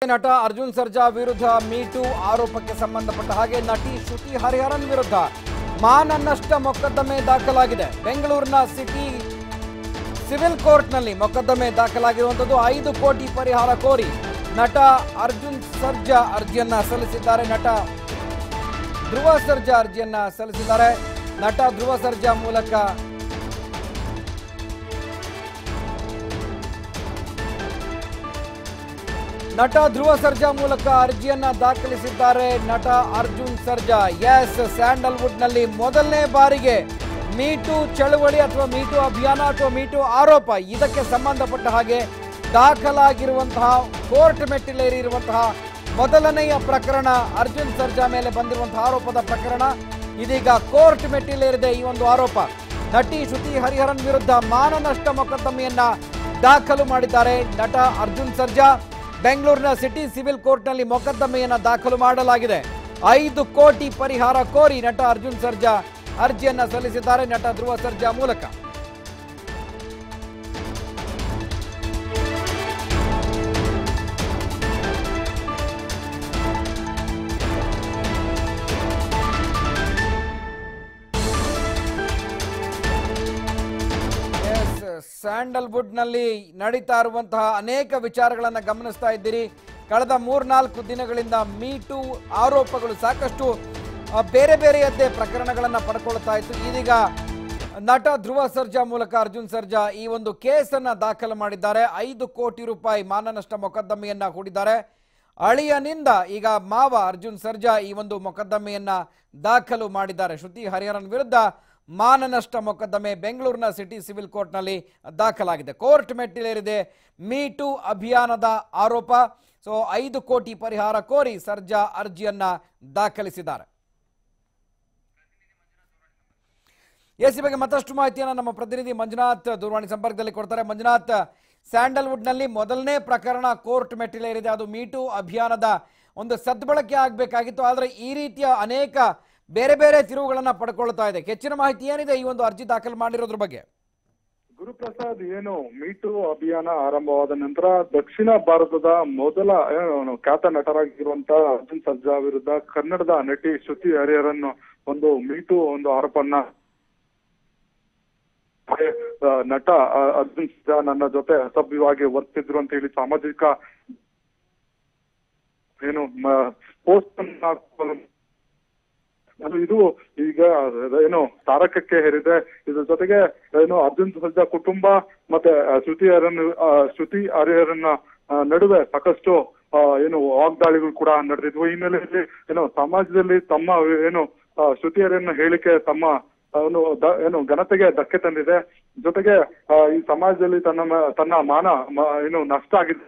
ನಟ ಅರ್ಜುನ್ ಸರ್ಜಾ ವಿರುದ್ಧ ಮೀಟು ಆರೋಪಕ್ಕೆ ಸಂಬಂಧಪಟ್ಟ ಹಾಗೆ ನಟಿ ಶ್ರುತಿ ಹರಿಹರನ್ ವಿರುದ್ಧ ಮಾನನಷ್ಟ ಮೊಕದ್ದಮೆ ದಾಖಲಾಗಿದೆ ಬೆಂಗಳೂರಿನ ಸಿಟಿ ಸಿವಿಲ್ ಕೋರ್ಟ್ನಲ್ಲಿ ಮೊಕದ್ದಮೆ ದಾಖಲಾಗಿರುವಂಥದ್ದು ಐದು ಕೋಟಿ ಪರಿಹಾರ ಕೋರಿ ನಟ ಅರ್ಜುನ್ ಸರ್ಜಾ ಅರ್ಜಿಯನ್ನ ಸಲ್ಲಿಸಿದ್ದಾರೆ ನಟ ಧ್ರುವ ಸರ್ಜಾ ಅರ್ಜಿಯನ್ನ ಸಲ್ಲಿಸಿದ್ದಾರೆ ನಟ ಧ್ರುವ ಸರ್ಜಾ ಮೂಲಕ ನಟ ಧ್ರುವ ಸರ್ಜಾ ಮೂಲಕ ಅರ್ಜಿಯನ್ನ ದಾಖಲಿಸಿದ್ದಾರೆ ನಟ ಅರ್ಜುನ್ ಸರ್ಜಾ ಎಸ್ ಸ್ಯಾಂಡಲ್ವುಡ್ ನಲ್ಲಿ ಮೊದಲನೇ ಬಾರಿಗೆ ಮೀಟು ಚಳವಳಿ ಅಥವಾ ಮೀಟು ಅಭಿಯಾನ ಅಥವಾ ಮೀಟು ಆರೋಪ ಇದಕ್ಕೆ ಸಂಬಂಧಪಟ್ಟ ಹಾಗೆ ದಾಖಲಾಗಿರುವಂತಹ ಕೋರ್ಟ್ ಮೆಟ್ಟಿಲೇರಿರುವಂತಹ ಮೊದಲನೆಯ ಪ್ರಕರಣ ಅರ್ಜುನ್ ಸರ್ಜಾ ಮೇಲೆ ಬಂದಿರುವಂತಹ ಆರೋಪದ ಪ್ರಕರಣ ಇದೀಗ ಕೋರ್ಟ್ ಮೆಟ್ಟಿಲೇರಿದೆ ಈ ಒಂದು ಆರೋಪ ನಟಿ ಶ್ರುತಿ ಹರಿಹರನ್ ವಿರುದ್ಧ ಮಾನನಷ್ಟ ಮೊಕದ್ದಮೆಯನ್ನ ದಾಖಲು ಮಾಡಿದ್ದಾರೆ ನಟ ಅರ್ಜುನ್ ಸರ್ಜಾ ಬೆಂಗಳೂರಿನ ಸಿಟಿ ಸಿವಿಲ್ ಕೋರ್ಟ್ನಲ್ಲಿ ಮೊಕದ್ದಮೆಯನ್ನ ದಾಖಲು ಮಾಡಲಾಗಿದೆ ಐದು ಕೋಟಿ ಪರಿಹಾರ ಕೋರಿ ನಟ ಅರ್ಜುನ್ ಸರ್ಜಾ ಅರ್ಜಿಯನ್ನ ಸಲ್ಲಿಸಿದ್ದಾರೆ ನಟ ಧ್ರುವ ಸರ್ಜಾ ಮೂಲಕ ಎಸ್ ಸ್ಯಾಂಡಲ್ವುಡ್ ನಲ್ಲಿ ನಡೀತಾ ಇರುವಂತಹ ಅನೇಕ ವಿಚಾರಗಳನ್ನ ಗಮನಿಸ್ತಾ ಇದ್ದೀರಿ ಕಳೆದ ಮೂರ್ನಾಲ್ಕು ದಿನಗಳಿಂದ ಮೀಟು ಆರೋಪಗಳು ಸಾಕಷ್ಟು ಆ, ಬೇರೆ ಬೇರೆಯದ್ದೇ ಪ್ರಕರಣಗಳನ್ನ ಪಡ್ಕೊಳ್ತಾ ಇತ್ತು ಇದೀಗ ನಟ ಧ್ರುವ ಸರ್ಜಾ ಮೂಲಕ ಅರ್ಜುನ್ ಸರ್ಜಾ ಈ ಒಂದು ಕೇಸನ್ನ ದಾಖಲು ಮಾಡಿದ್ದಾರೆ ಐದು ಕೋಟಿ ರೂಪಾಯಿ ಮಾನನಷ್ಟ ಮೊಕದ್ದಮೆಯನ್ನ ಹೂಡಿದ್ದಾರೆ ಅಳಿಯನಿಂದ ಈಗ ಮಾವ ಅರ್ಜುನ್ ಸರ್ಜಾ ಈ ಒಂದು ಮೊಕದ್ದಮೆಯನ್ನ ದಾಖಲು ಮಾಡಿದ್ದಾರೆ ಶ್ರುತಿ ಹರಿಹರನ್ ವಿರುದ್ಧ ಮಾನನಷ್ಟ ಮೊಕದ್ದಮೆ ಬೆಂಗಳೂರಿನ ಸಿಟಿ ಸಿವಿಲ್ ಕೋರ್ಟ್ನಲ್ಲಿ ದಾಖಲಾಗಿದೆ ಕೋರ್ಟ್ ಮೆಟ್ಟಿಲೇರಿದೆ ಮೀಟು ಅಭಿಯಾನದ ಆರೋಪ ಸೊ ಐದು ಕೋಟಿ ಪರಿಹಾರ ಕೋರಿ ಸರ್ಜಾ ಅರ್ಜಿಯನ್ನ ದಾಖಲಿಸಿದ್ದಾರೆ ಎಸ್ ಈ ಬಗ್ಗೆ ಮತ್ತಷ್ಟು ಮಾಹಿತಿಯನ್ನು ನಮ್ಮ ಪ್ರತಿನಿಧಿ ಮಂಜುನಾಥ್ ದೂರವಾಣಿ ಸಂಪರ್ಕದಲ್ಲಿ ಕೊಡ್ತಾರೆ ಮಂಜುನಾಥ್ ಸ್ಯಾಂಡಲ್ವುಡ್ನಲ್ಲಿ ಮೊದಲನೇ ಪ್ರಕರಣ ಕೋರ್ಟ್ ಮೆಟ್ಟಿಲೇರಿದೆ ಅದು ಮೀಟು ಅಭಿಯಾನದ ಒಂದು ಸದ್ಬಳಕೆ ಆಗಬೇಕಾಗಿತ್ತು ಆದರೆ ಈ ರೀತಿಯ ಅನೇಕ ಬೇರೆ ಬೇರೆ ತಿರುವುಗಳನ್ನು ಪಡ್ಕೊಳ್ತಾ ಇದೆ ಹೆಚ್ಚಿನ ಮಾಹಿತಿ ಏನಿದೆ ಈ ಒಂದು ಅರ್ಜಿ ದಾಖಲು ಮಾಡಿರೋದ್ರ ಬಗ್ಗೆ ಗುರುಪ್ರಸಾದ್ ಏನು ಮೀಟು ಅಭಿಯಾನ ಆರಂಭವಾದ ನಂತರ ದಕ್ಷಿಣ ಭಾರತದ ಮೊದಲ ಏನು ಖ್ಯಾತ ನಟರಾಗಿರುವಂತ ಅರ್ಜುನ್ ಸರ್ಜಾ ವಿರುದ್ಧ ಕನ್ನಡದ ನಟಿ ಶ್ರುತಿ ಹರಿಹರನ್ ಒಂದು ಮೀಟು ಒಂದು ಆರೋಪನ್ನ ಹಾಗೆ, ಆ, ನಟ ಆ, ಅರ್ಜುನ್ ಸರ್ಜಾ ನನ್ನ ಜೊತೆ ಅಸಭ್ಯವಾಗಿ ವರ್ತಿದ್ರು ಅಂತ ಹೇಳಿ ಸಾಮಾಜಿಕ ಏನು ಪೋಸ್ಟ್ ಅದು ಇದು ಈಗ ಏನು ತಾರಕಕ್ಕೆ ಹೇರಿದೆ ಇದ್ರ ಜೊತೆಗೆ ಏನು ಅರ್ಜುನ್ ಸರ್ಜಾ ಕುಟುಂಬ ಮತ್ತೆ ಆ, ಶ್ರುತಿ ಹರಿಹರನ್ ಆ, ಶ್ರುತಿ ಹರಿಹರನ್ನ ಆ, ನಡುವೆ ಸಾಕಷ್ಟು ಆ, ಏನು ವಾಗ್ದಾಳಿಗಳು ಕೂಡ ನಡೆದಿದ್ವು ಈ ಹಿನ್ನೆಲೆಯಲ್ಲಿ ಏನು ಸಮಾಜದಲ್ಲಿ ತಮ್ಮ ಏನು ಆ, ಶ್ರುತಿ ಹರಿಹರನ್ ಹೇಳಿಕೆ ತಮ್ಮ ಅವನು ದ- ಏನು ಘನತೆಗೆ ಧಕ್ಕೆ ತಂದಿದೆ ಜೊತೆಗೆ ಆ, ಈ ಸಮಾಜದಲ್ಲಿ ತನ್ನ ಮ- ತನ್ನ ಮಾನ ಮ- ಏನು ನಷ್ಟ ಆಗಿದೆ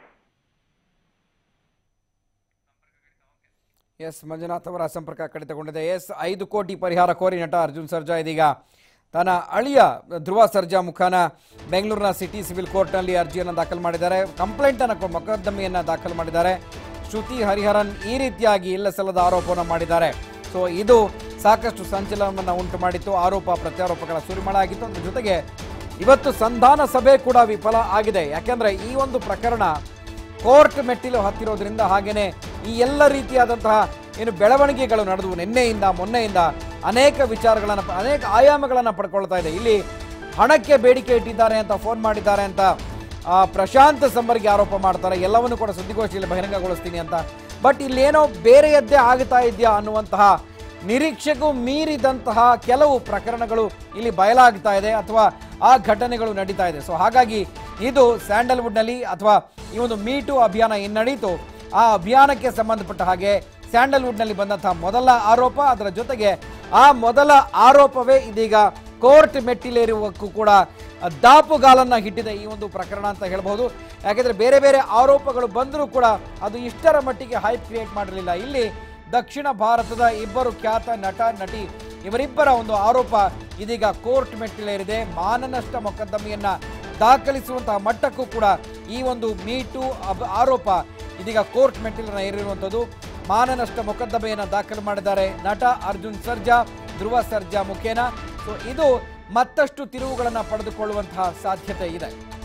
ಎಸ್ ಮಂಜುನಾಥ್ ಅವರ ಸಂಪರ್ಕ ಕಡಿತಗೊಂಡಿದೆ ಎಸ್ ಐದು ಕೋಟಿ ಪರಿಹಾರ ಕೋರಿ ನಟ ಅರ್ಜುನ್ ಸರ್ಜಾ ಇದೀಗ ತನ್ನ ಅಳಿಯ ಧ್ರುವ ಸರ್ಜಾ ಮುಖಾನ ಬೆಂಗಳೂರಿನ ಸಿಟಿ ಸಿವಿಲ್ ಕೋರ್ಟ್ನಲ್ಲಿ ಅರ್ಜಿಯನ್ನು ದಾಖಲು ಮಾಡಿದ್ದಾರೆ ಕಂಪ್ಲೇಂಟ್ ಅನ್ನು ಮೊಕದ್ದಮೆಯನ್ನ ದಾಖಲು ಮಾಡಿದ್ದಾರೆ ಶ್ರುತಿ ಹರಿಹರನ್ ಈ ರೀತಿಯಾಗಿ ಇಲ್ಲ ಸಲ್ಲದ ಆರೋಪವನ್ನು ಮಾಡಿದ್ದಾರೆ ಸೊ ಇದು ಸಾಕಷ್ಟು ಸಂಚಲನವನ್ನು ಉಂಟು ಮಾಡಿತ್ತು ಆರೋಪ ಪ್ರತ್ಯಾರೋಪಗಳ ಸುರಿಮಳ ಆಗಿತ್ತು ಅದ್ರ ಜೊತೆಗೆ ಇವತ್ತು ಸಂಧಾನ ಸಭೆ ಕೂಡ ವಿಫಲ ಆಗಿದೆ ಯಾಕೆಂದ್ರೆ ಈ ಒಂದು ಪ್ರಕರಣ ಕೋರ್ಟ್ ಮೆಟ್ಟಿಲು ಹತ್ತಿರೋದ್ರಿಂದ ಹಾಗೇನೆ ಈ ಎಲ್ಲ ರೀತಿಯಾದಂತಹ ಏನು ಬೆಳವಣಿಗೆಗಳು ನಡೆದವು ನಿನ್ನೆಯಿಂದ ಮೊನ್ನೆಯಿಂದ ಅನೇಕ ವಿಚಾರಗಳನ್ನು ಅನೇಕ ಆಯಾಮಗಳನ್ನು ಪಡ್ಕೊಳ್ತಾ ಇದೆ ಇಲ್ಲಿ ಹಣಕ್ಕೆ ಬೇಡಿಕೆ ಇಟ್ಟಿದ್ದಾರೆ ಅಂತ ಫೋನ್ ಮಾಡಿದ್ದಾರೆ ಅಂತ ಆ, ಪ್ರಶಾಂತ್ ಸಂಬರ್ಗಿ ಆರೋಪ ಮಾಡ್ತಾರೆ ಎಲ್ಲವನ್ನು ಕೂಡ ಸುದ್ದಿಗೋಷ್ಠಿಯಲ್ಲಿ ಬಹಿರಂಗಗೊಳಿಸ್ತೀನಿ ಅಂತ ಬಟ್ ಇಲ್ಲೇನೋ ಬೇರೆಯದ್ದೇ ಆಗ್ತಾ ಇದೆಯಾ ಅನ್ನುವಂತಹ ನಿರೀಕ್ಷೆಗೂ ಮೀರಿದಂತಹ ಕೆಲವು ಪ್ರಕರಣಗಳು ಇಲ್ಲಿ ಬಯಲಾಗ್ತಾ ಇದೆ ಅಥವಾ ಆ ಘಟನೆಗಳು ನಡೀತಾ ಇದೆ ಸೊ ಹಾಗಾಗಿ ಇದು ಸ್ಯಾಂಡಲ್ವುಡ್ನಲ್ಲಿ ಅಥವಾ ಈ ಒಂದು ಮೀಟು ಅಭಿಯಾನ ಏನು ನಡೀತು ಆ ಅಭಿಯಾನಕ್ಕೆ ಸಂಬಂಧಪಟ್ಟ ಹಾಗೆ ಸ್ಯಾಂಡಲ್ವುಡ್ನಲ್ಲಿ ಬಂದಂತಹ ಮೊದಲ ಆರೋಪ ಅದರ ಜೊತೆಗೆ ಆ ಮೊದಲ ಆರೋಪವೇ ಇದೀಗ ಕೋರ್ಟ್ ಮೆಟ್ಟಿಲೇರುವಕ್ಕೂ ಕೂಡ ದಾಪುಗಾಲನ್ನ ಹಿಟ್ಟಿದೆ ಈ ಒಂದು ಪ್ರಕರಣ ಅಂತ ಹೇಳ್ಬೋದು ಯಾಕೆಂದ್ರೆ ಬೇರೆ ಬೇರೆ ಆರೋಪಗಳು ಬಂದರೂ ಕೂಡ ಅದು ಇಷ್ಟರ ಮಟ್ಟಿಗೆ ಹೈಪ್ ಕ್ರಿಯೇಟ್ ಮಾಡಿರಲಿಲ್ಲ ಇಲ್ಲಿ ದಕ್ಷಿಣ ಭಾರತದ ಇಬ್ಬರು ಖ್ಯಾತ ನಟ ನಟಿ ಇವರಿಬ್ಬರ ಒಂದು ಆರೋಪ ಇದೀಗ ಕೋರ್ಟ್ ಮೆಟ್ಟಿಲೇರಿದೆ ಮಾನನಷ್ಟ ಮೊಕದ್ದಮೆಯನ್ನ ದಾಖಲಿಸುವಂತಹ ಮಟ್ಟಕ್ಕೂ ಕೂಡ ಈ ಒಂದು ಮೀಟು ಅಬ್- ಆರೋಪ ಇದೀಗ ಕೋರ್ಟ್ ಮೆಟ್ಟಿಲನ್ನ ಏರಿರುವಂಥದ್ದು ಮಾನನಷ್ಟ ಮೊಕದ್ದಮೆಯನ್ನ ದಾಖಲು ಮಾಡಿದ್ದಾರೆ ನಟ ಅರ್ಜುನ್ ಸರ್ಜಾ ಧ್ರುವ ಸರ್ಜಾ ಮುಖೇನ ಸೊ ಇದು ಮತ್ತಷ್ಟು ತಿರುವುಗಳನ್ನು ಪಡೆದುಕೊಳ್ಳುವಂತಹ ಸಾಧ್ಯತೆ ಇದೆ